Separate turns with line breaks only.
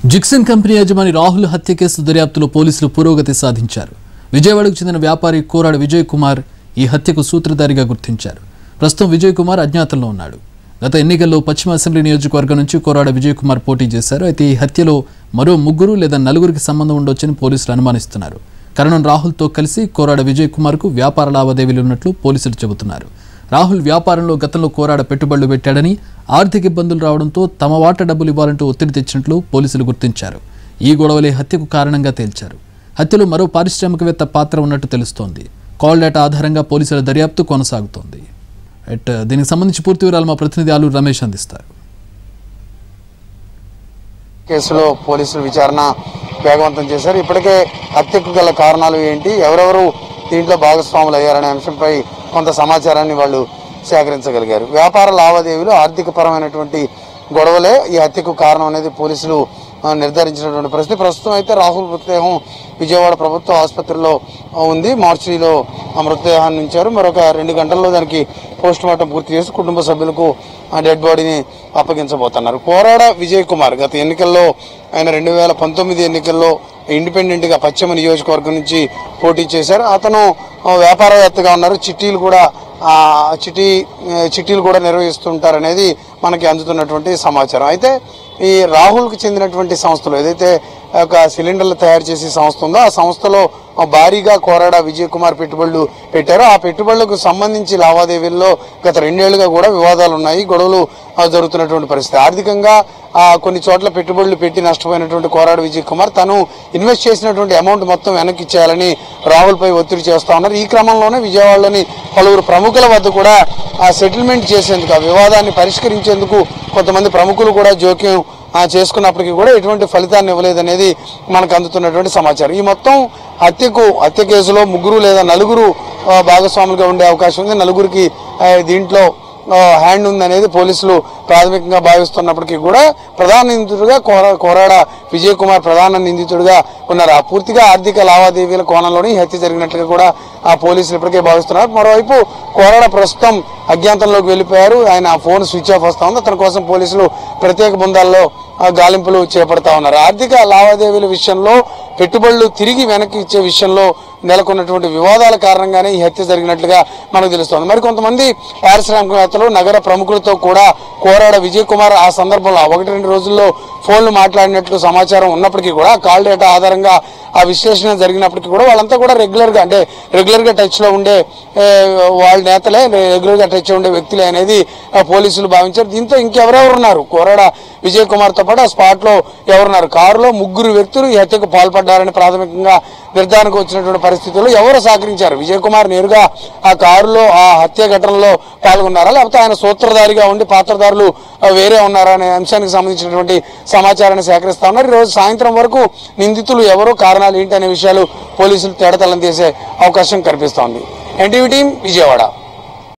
జిక్సన్ company యజమాని రాహుల్ హత్య case దర్యాప్తులో పోలీసులు పురోగతి సాధించారు విజయవాడకు చెందిన వ్యాపారి కోరాడ విజయ్ కుమార్ ఈ హత్యకు సూత్రధారిగా గుర్తించారు ప్రస్తుతం విజయ్ కుమార్ అజ్ఞాతంలో ఉన్నాడు గత ఎన్నికల్లో పశ్చిమ అసెంబ్లీ నియోజకవర్గం నుంచి కోరాడ విజయ్ కుమార్ పోటీ చేశారు అయితే ఈ హత్యలో మరో ముగ్గురు లేదా నలుగురికి సంబంధం ఉండొచ్చని పోలీసులు అనుమానిస్తున్నారు కరణం రాహుల్తో కలిసి కోరాడ విజయ్ కుమార్కు వ్యాపార లావాదేవీలు ఉన్నట్లు పోలీసులు చెబుతున్నారు రాహుల్ వ్యాపారంలో గతంలో కోరాడ పెట్టుబడులు పెట్టాడని ఆర్థిక ఇబ్బందులు రావడంతో తమ వాటా డబ్బులు ఇవ్వాలంటూ ఒత్తిడి తెచ్చినట్లు పోలీసులు గుర్తించారు ఈ గొడవలే హత్యకు కారణంగా తేల్చారు హత్యలో మరో పారిశ్రామికవేత్త పాత్ర ఉన్నట్టు తెలుస్తోంది కాల్ డేటా ఆధారంగా పోలీసుల దర్యాప్తు కొనసాగుతోంది ఎట్ దీనికి సంబంధించి పూర్తి వివరాలు మా ప్రతినిధి ఆలు రమేష్ అందిస్తారు
కేసులో పోలీసులు విచారణ వేగవంతం చేశారు ఇప్పటికే హత్యకు గల కారణాలు ఏంటి ఎవరెవరు దీంట్లో భాగస్వాములు అయ్యారనే అంశంపై కొంత సమాచారాన్ని వాళ్ళు సేకరించగలిగారు వ్యాపార లావాదేవీలు ఆర్థిక పరమైనటువంటి గొడవలే ఈ హత్యకు కారణం అనేది పోలీసులు ఆ, నిర్ధారించినటువంటి పరిస్థితి ప్రస్తుతం అయితే రాహుల్ మృతదేహం విజయవాడ ప్రభుత్వ ఆసుపత్రిలో ఆ, ఉంది మార్చిలో ఆ మృతదేహాన్ని ఉంచారు మరొక రెండు గంటల్లో దానికి పోస్ట్ మార్టం పూర్తి చేసి కుటుంబ సభ్యులకు ఆ డెడ్ బాడీని అప్పగించబోతున్నారు కోరాడ విజయ్ కుమార్ గత ఎన్నికల్లో ఆయన రెండు వేల పంతొమ్మిది ఎన్నికల్లో ఇండిపెండెంట్గా పశ్చిమ నియోజకవర్గం నుంచి పోటీ చేశారు అతను ఆ, వ్యాపారవేత్తగా ఉన్నారు చిట్టీలు కూడా ఆ, చిట్టి ఆ, చిట్టీలు కూడా నిర్వహిస్తుంటారనేది మనకి అందుతున్నటువంటి సమాచారం అయితే ఈ రాహుల్కి చెందినటువంటి సంస్థలు ఏదైతే ఒక సిలిండర్లు తయారు చేసే సంస్థ ఉందో ఆ సంస్థలో భారీగా కోరాడ విజయ్ కుమార్ పెట్టుబడులు పెట్టారు ఆ పెట్టుబడులకు సంబంధించి లావాదేవీల్లో గత రెండేళ్లుగా కూడా వివాదాలు ఉన్నాయి గొడవలు ఆ, జరుగుతున్నటువంటి పరిస్థితి ఆర్థికంగా ఆ, కొన్ని చోట్ల పెట్టుబడులు పెట్టి నష్టపోయినటువంటి కోరాడ విజయ్ కుమార్ తను ఇన్వెస్ట్ చేసినటువంటి అమౌంట్ మొత్తం వెనక్కి ఇచ్చేయాలని రాహుల్ పై ఒత్తిడి చేస్తా ఉన్నారు ఈ క్రమంలోనే విజయవాడలోని పలువురు ప్రముఖుల వద్ద కూడా ఆ సెటిల్మెంట్ చేసేందుకు ఆ వివాదాన్ని పరిష్కరించేందుకు కొంతమంది ప్రముఖులు కూడా జోక్యం ఆ, చేసుకున్నప్పటికీ కూడా ఎటువంటి ఫలితాన్ని ఇవ్వలేదనేది మనకు అందుతున్నటువంటి సమాచారం ఈ మొత్తం హత్యకు హత్య కేసులో ముగ్గురు లేదా నలుగురు ఆ, భాగస్వాములుగా ఉండే అవకాశం ఉంది నలుగురికి ఆ, దీంట్లో ఆ, హ్యాండ్ ఉందనేది పోలీసులు ప్రాథమికంగా భావిస్తున్నప్పటికీ కూడా ప్రధాన నిందితుడిగా కోర కోరాడ విజయ్ కుమార్ ప్రధాన నిందితుడిగా ఉన్నారు ఆ పూర్తిగా ఆర్థిక లావాదేవీల కోణంలోనే ఈ హత్య జరిగినట్లుగా కూడా ఆ పోలీసులు ఇప్పటికే భావిస్తున్నారు మరోవైపు కోరాడ ప్రస్తుతం అజ్ఞాతంలోకి వెళ్ళిపోయారు ఆయన ఆ ఫోన్ స్విచ్ ఆఫ్ వస్తా ఉంది అతని కోసం పోలీసులు ప్రత్యేక బృందాల్లో ఆ, గాలింపులు చేపడతా ఉన్నారు ఆర్థిక లావాదేవీల విషయంలో పెట్టుబడులు తిరిగి వెనక్కి ఇచ్చే విషయంలో నెలకొన్నటువంటి వివాదాల కారణంగానే ఈ హత్య జరిగినట్లుగా మనకు తెలుస్తోంది మరి కొంతమంది పారిశ్రామికవేత్తలు నగర ప్రముఖులతో కూడా కోరాడ విజయ్ కుమార్ ఆ సందర్భంలో ఆ ఒకటి రెండు రోజుల్లో ఫోన్లు మాట్లాడినట్లు సమాచారం ఉన్నప్పటికీ కూడా కాల్ డేటా ఆధారంగా ఆ విశ్లేషణ జరిగినప్పటికీ కూడా వాళ్ళంతా కూడా రెగ్యులర్ గా అంటే రెగ్యులర్ గా టచ్ లో ఉండే ఏ, వాళ్ళ నేతలే రెగ్యులర్ గా టచ్ లో ఉండే వ్యక్తులే అనేది ఆ, పోలీసులు భావించారు దీంతో ఇంకెవరెవరు ఉన్నారు కోరాడ విజయ్ కుమార్ తో పాటు ఆ స్పాట్ లో ఎవరున్నారు కారులో ముగ్గురు వ్యక్తులు ఈ హత్యకు పాల్పడ్డారని ప్రాథమికంగా నిర్ధారణకు వచ్చినటువంటి పరిస్థితుల్లో ఎవరు సహకరించారు విజయ్ కుమార్ నేరుగా ఆ కారులో ఆ హత్య ఘటనలో పాల్గొన్నారా లేకపోతే ఆయన సూత్రధారిగా ఉండి పాత్రధారులు ఆ, వేరే ఉన్నారా అనే అంశానికి సంబంధించినటువంటి సమాచారాన్ని సేకరిస్తా ఉన్నారు ఈ రోజు సాయంత్రం వరకు నిందితులు ఎవరు కారణాలు ఏంటి అనే విషయాలు పోలీసులు తేడతలం తీసే అవకాశం కనిపిస్తోంది ఎన్టీవీ టీం విజయవాడ